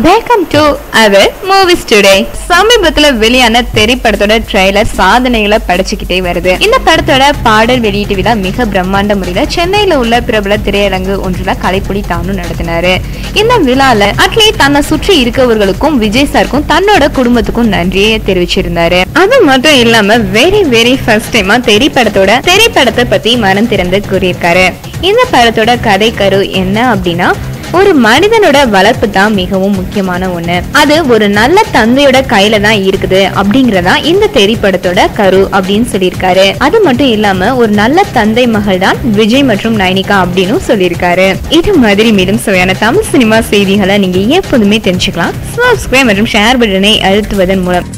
welcome to our movies today சமீபத்துல வெளியான திரைப்படத்தோட ட்ரெய்லர் சாதனைகளை படைச்சுக்கிட்டே வருது இந்த படத்தோட பாடல் வெளியீட்டு விழா மிக பிரம்மாண்ட முறையில சென்னையில உள்ள பிரபல திரையரங்கு ஒன்றுல கலைப்புலி தானும் நடத்தினாரு இந்த விழால அட்லி தன்னை சுற்றி இருக்கவர்களுக்கும் விஜய் சாருக்கும் தன்னோட குடும்பத்துக்கும் நன்றியை தெரிவிச்சிருந்தாரு அது மட்டும் இல்லாம வெரி வெரி ஃபர்ஸ்ட் டைமா திரைப்படத்தோட திரைப்படத்தை பத்தி மனம் திறந்து கூறியிருக்காரு இந்த படத்தோட கதை கரு என்ன அப்படின்னா ஒரு மனிதனோட வளர்ப்பு தான் மிகவும் முக்கியமான ஒண்ணு அது ஒரு நல்ல தந்தையோட கையில தான் இருக்குது அப்படிங்கறதா இந்த திரைப்படத்தோட கரு அப்படின்னு சொல்லியிருக்காரு அது மட்டும் இல்லாம ஒரு நல்ல தந்தை மகள் தான் விஜய் மற்றும் நைனிகா அப்படின்னு சொல்லியிருக்காரு இது மாதிரி மேலும் சுவையான தமிழ் சினிமா செய்திகளை நீங்க எப்போதுமே தெரிஞ்சுக்கலாம் சப்ஸ்கிரைப் மற்றும் ஷேர் பட்டனை அழுத்துவதன் மூலம்